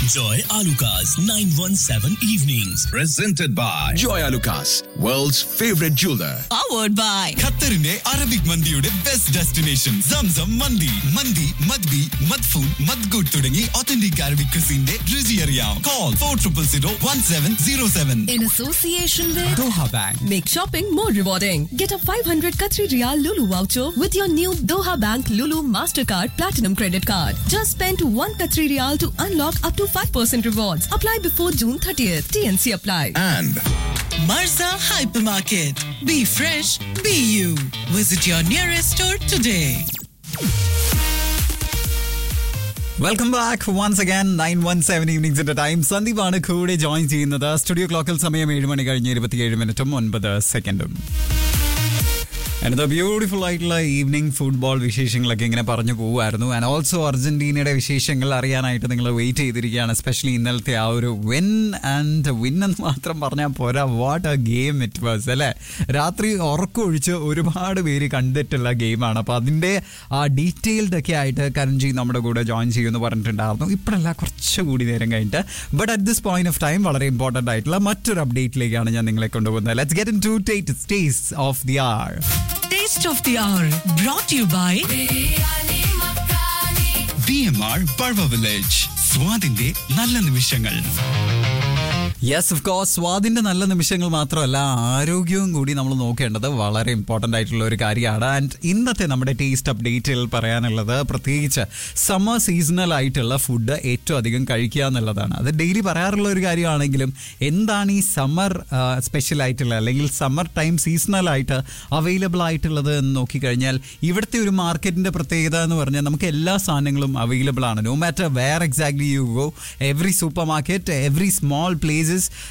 Joy Alukas, 917 Evenings. Presented by Joy Alukas, world's favorite jeweler. powered by ഖത്തറിന്റെ Arabic മന്തിയുടെ best destination Zamzam മന്തി മന്തി മദ്ബി മദ്ഫൂൺ മദ്ഗുഡ് തുടങ്ങി ഒത്തന്റിക് അറബിക് ക്രിസിന്റെ രുചി അറിയാം call four triple zero one seven zero seven in association with Doha bank Make shopping more rewarding. Get a 500 Qatari Riyal Lulu voucher with your new Doha Bank Lulu Mastercard Platinum Credit Card. Just spend 1 Qatari Riyal to unlock up to 5% rewards. Apply before June 30th. TNC apply. And Marza Hypermarket. Be fresh, be you. Visit your nearest store today. Welcome back once again nine one seven ഈവനിങ്സിന്റെ time സന്ദീപാണ് കൂടെ join ചെയ്യുന്നത് studio ക്ലോക്കിൽ സമയം ഏഴ് മണി കഴിഞ്ഞ് ഇരുപത്തിയേഴ് മിനിറ്റും ഒൻപത് സെക്കൻഡും ആൻഡ് ബ്യൂട്ടിഫുൾ ആയിട്ടുള്ള ഈവനിങ് ഫുട്ബോൾ വിശേഷങ്ങളൊക്കെ ഇങ്ങനെ പറഞ്ഞു പോകുമായിരുന്നു ആൻഡ് ഓൾസോ അർജന്റീനയുടെ വിശേഷങ്ങൾ അറിയാനായിട്ട് നിങ്ങൾ വെയിറ്റ് ചെയ്തിരിക്കുകയാണ് എസ്പെഷ്യലി ഇന്നലത്തെ ആ ഒരു വിൻ ആൻഡ് വിൻ എന്ന് മാത്രം പറഞ്ഞാൽ പോരാ what a game it was അല്ലേ രാത്രി ഉറക്കമൊഴിച്ച് ഒരുപാട് പേര് കണ്ടിട്ടുള്ള ഗെയിമാണ് അപ്പോൾ അതിൻ്റെ ആ ഡീറ്റെയിൽഡ് ഒക്കെ ആയിട്ട് കരൺജി നമ്മുടെ കൂടെ ജോയിൻ ചെയ്യുമെന്ന് പറഞ്ഞിട്ടുണ്ടായിരുന്നു ഇപ്പോഴല്ല കുറച്ചുകൂടി നേരം കഴിഞ്ഞിട്ട് but at this point of time വളരെ ഇമ്പോർട്ടൻ്റ് ആയിട്ടുള്ള മറ്റൊരു അപ്ഡേറ്റിലേക്കാണ് ഞാൻ നിങ്ങളെ കൊണ്ടുപോകുന്നത് let's get into the സ്റ്റേസ് of the R Taste of the hour. Brought to you by B M R പർവ വില്ലേജ് സ്വാദിന്റെ നല്ല നിമിഷങ്ങൾ യെസ് ഓഫ് കോഴ്സ് സ്വാദിന്റെ നല്ല നിമിഷങ്ങൾ മാത്രമല്ല ആരോഗ്യവും കൂടി നമ്മൾ നോക്കേണ്ടത് വളരെ ഇമ്പോർട്ടൻ്റ് ആയിട്ടുള്ള ഒരു കാര്യമാണ് ആൻഡ് ഇന്നത്തെ നമ്മുടെ ടേസ്റ്റ് അപ്ഡേറ്റിൽ പറയാനുള്ളത് പ്രത്യേകിച്ച് സമ്മർ സീസണൽ ആയിട്ടുള്ള ഫുഡ് ഏറ്റവും അധികം കഴിക്കുക എന്നുള്ളതാണ് അത് ഡെയിലി പറയാറുള്ള ഒരു കാര്യമാണെങ്കിലും എന്താണ് ഈ സമ്മർ സ്പെഷ്യൽ ആയിട്ടുള്ള അല്ലെങ്കിൽ സമ്മർ ടൈം സീസണൽ ആയിട്ട് അവൈലബിൾ ആയിട്ടുള്ളത് എന്ന് നോക്കിക്കഴിഞ്ഞാൽ ഇവിടുത്തെ ഒരു മാർക്കറ്റിന്റെ പ്രത്യേകത എന്ന് പറഞ്ഞാൽ നമുക്ക് എല്ലാ സാധനങ്ങളും അവൈലബിൾ ആണ് no matter where exactly you go every supermarket every small places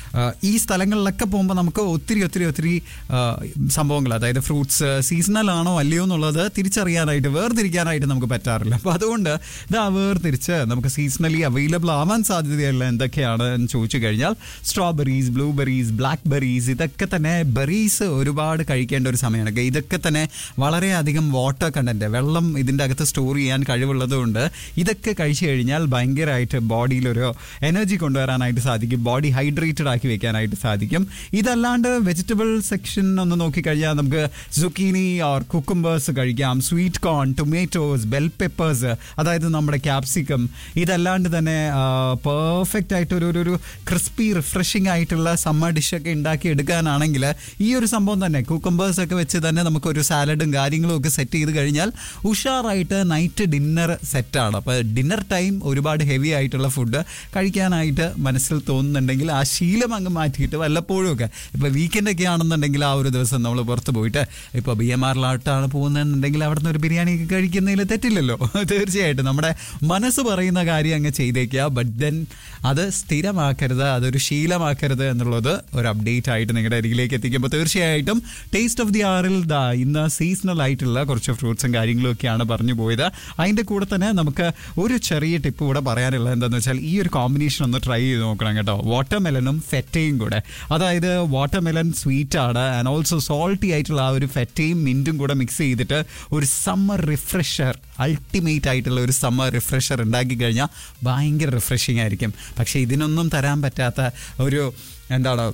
ഈ സ്ഥലങ്ങളിലൊക്കെ പോകുമ്പോൾ നമുക്ക് ഒത്തിരി ഒത്തിരി ഒത്തിരി ആ, സംഭവങ്ങൾ അതായത് ഫ്രൂട്ട്സ് സീസണൽ ആണോ അല്ലയോ എന്നുള്ളത് തിരിച്ചറിയാനായിട്ട് വേർതിരിക്കാനായിട്ട് നമുക്ക് പറ്റാറില്ല അപ്പോൾ അതുകൊണ്ട് ഇതാ വേർതിരിച്ച് നമുക്ക് സീസണലി അവൈലബിൾ ആവാൻ സാധ്യതയുള്ള എന്തൊക്കെയാണ് എന്ന് ചോദിച്ചു കഴിഞ്ഞാൽ സ്ട്രോബെറീസ് ബ്ലൂബെറീസ് ബ്ലാക്ക് ബെറീസ് ഇതൊക്കെ തന്നെ ബെറീസ് ഒരുപാട് കഴിക്കേണ്ട ഒരു സമയമാണ് ഇതൊക്കെ തന്നെ വളരെയധികം വാട്ടർ കണ്ടന്റ് വെള്ളം ഇതിൻ്റെ അകത്ത് സ്റ്റോർ ചെയ്യാൻ കഴിവുള്ളതുകൊണ്ട് ഇതൊക്കെ കഴിച്ചു കഴിഞ്ഞാൽ ഭയങ്കരമായിട്ട് ബോഡിയിലൊരു എനർജി കൊണ്ടുവരാനായിട്ട് സാധിക്കും ബോഡി ഹൈഡ്രേറ്റഡ് ആക്കി വെക്കാനായിട്ട് സാധിക്കും ഇതല്ലാണ്ട് വെജിറ്റബിൾ സെക്ഷൻ ഒന്ന് നോക്കിക്കഴിഞ്ഞാൽ നമുക്ക് സുക്കീനി ഓർ കുക്കുംബേഴ്സ് കഴിക്കാം sweet corn tomatoes bell peppers അതായത് നമ്മുടെ ക്യാപ്സിക്കം ഇതല്ലാണ്ട് തന്നെ പെർഫെക്റ്റ് ആയിട്ട് ഒരു ഒരു- ഒരു ക്രിസ്പി റിഫ്രഷിംഗ് ആയിട്ടുള്ള സമ്മർ ഡിഷൊക്കെ ഉണ്ടാക്കി എടുക്കാനാണെങ്കിൽ ഈ ഒരു സംഭവം തന്നെ കുക്കുംബേഴ്സ് ഒക്കെ വെച്ച് തന്നെ നമുക്കൊരു സാലഡും കാര്യങ്ങളും ഒക്കെ സെറ്റ് ചെയ്ത് കഴിഞ്ഞാൽ ഉഷാറായിട്ട് നൈറ്റ് ഡിന്നർ സെറ്റാണ് അപ്പോൾ ഡിന്നർ ടൈം ഒരുപാട് ഹെവി ആയിട്ടുള്ള ഫുഡ് കഴിക്കാനായിട്ട് മനസ്സിൽ തോന്നുന്നുണ്ടെങ്കിൽ ആ ശീലം അങ്ങ് മാറ്റിയിട്ട് വല്ലപ്പോഴും ഒക്കെ ഇപ്പോൾ വീക്കെൻഡൊക്കെ ആണെന്നുണ്ടെങ്കിൽ ആ ഒരു ദിവസം നമ്മൾ പുറത്ത് പോയിട്ട് ഇപ്പോൾ ബി എം ആറിലോട്ടാണ് പോകുന്നതെന്നുണ്ടെങ്കിൽ അവിടുന്ന് ഒരു ബിരിയാണി ഒക്കെ കഴിക്കുന്നതിൽ തെറ്റില്ലല്ലോ തീർച്ചയായിട്ടും നമ്മുടെ മനസ്സ് പറയുന്ന കാര്യം അങ്ങ് ചെയ്തേക്കുക ബട്ട് ദെൻ അത് സ്ഥിരമാക്കരുത് അതൊരു ശീലമാക്കരുത് എന്നുള്ളത് ഒരു അപ്ഡേറ്റ് ആയിട്ട് നിങ്ങളുടെ അരികിലേക്ക് എത്തിക്കുമ്പോൾ തീർച്ചയായിട്ടും ടേസ്റ്റ് ഓഫ് ദി ആറിൽ ദാ ഇന്ന് സീസണൽ ആയിട്ടുള്ള കുറച്ച് ഫ്രൂട്ട്സും കാര്യങ്ങളും ഒക്കെയാണ് പറഞ്ഞു പോയത് അതിൻ്റെ കൂടെ തന്നെ നമുക്ക് ഒരു ചെറിയ ടിപ്പ് കൂടെ പറയാനുള്ളത് എന്താണെന്ന് വെച്ചാൽ ഈ ഒരു കോമ്പിനേഷൻ ഒന്ന് ട്രൈ ചെയ്ത് നോക്കണം കേട്ടോ വാട്ടർ മെലനും ഫെറ്റയും കൂടെ അതായത് വാട്ടർ മെലൻ സ്വീറ്റ് ആണ് ആൻഡ് ഓൾസോ സോൾട്ടി ആയിട്ടുള്ള ആ ഒരു ഫെറ്റയും മിൻറ്റും കൂടെ മിക്സ് ചെയ്തിട്ട് ഒരു സമ്മർ റിഫ്രഷർ അൾട്ടിമേറ്റ് ആയിട്ടുള്ള ഒരു സമ്മർ റിഫ്രഷർ ഉണ്ടാക്കി കഴിഞ്ഞാൽ ഭയങ്കര റിഫ്രഷിംഗ് ആയിരിക്കും പക്ഷേ ഇതിനൊന്നും തരാൻ പറ്റാത്ത ഒരു എന്താണ്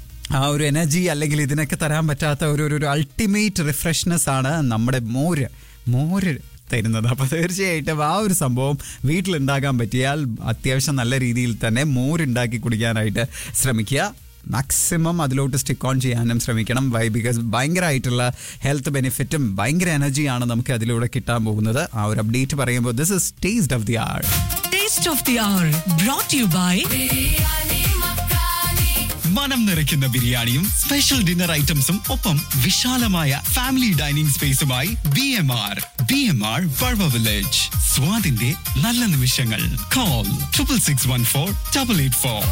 ആ ഒരു എനർജി അല്ലെങ്കിൽ ഇതിനൊക്കെ തരാൻ പറ്റാത്ത ഒരു ഒരു- ഒരു അൾട്ടിമേറ്റ് റിഫ്രഷ്നെസ് ആണ് നമ്മുടെ മോര് മോര് തരുന്നത് അപ്പോൾ തീർച്ചയായിട്ടും ആ ഒരു സംഭവം വീട്ടിലുണ്ടാക്കാൻ പറ്റിയാൽ അത്യാവശ്യം നല്ല രീതിയിൽ തന്നെ മോരുണ്ടാക്കി കുടിക്കാനായിട്ട് ശ്രമിക്കുക മാക്സിമം അതിലോട്ട് സ്റ്റിക്ക് ഓൺ ചെയ്യാനും ശ്രമിക്കണം വൈ ബിക്കോസ് ഭയങ്കരമായിട്ടുള്ള ഹെൽത്ത് ബെനിഫിറ്റും ഭയങ്കര എനർജിയാണ് നമുക്ക് അതിലൂടെ കിട്ടാൻ പോകുന്നത് ആ ഒരു അപ്ഡേറ്റ് പറയുമ്പോൾ this is taste of the R Taste of the hour. Brought to you by മനം നിറയ്ക്കുന്ന ബിരിയാണിയും സ്പെഷ്യൽ ഡിന്നർ ഐറ്റംസും ഒപ്പം വിശാലമായ ഫാമിലി ഡൈനിങ് സ്പേസുമായി B M R B M R പർവ വില്ലേജ് സ്വാദിന്റെ നല്ല നിമിഷങ്ങൾ call triple six one four double eight four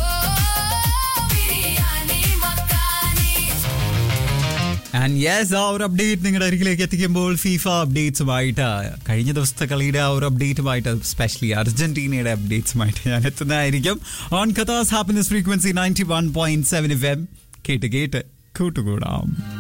and yes ആ ഒരു അപ്ഡേറ്റ് നിങ്ങളുടെ അരികിലേക്ക് എത്തിക്കുമ്പോൾ ഫീഫ അപ്ഡേറ്റ്സുമായിട്ട് കഴിഞ്ഞ ദിവസത്തെ കളിയുടെ ആ ഒരു അപ്ഡേറ്റുമായിട്ട് സ്പെഷ്യലി അർജന്റീനയുടെ അപ്ഡേറ്റ്സുമായിട്ട് ഞാൻ എത്തുന്നതായിരിക്കും ഓൺ കഥാസ് happiness frequency ninety one point seven F M കേട്ട് കേട്ട് കൂട്ടുകൂടാം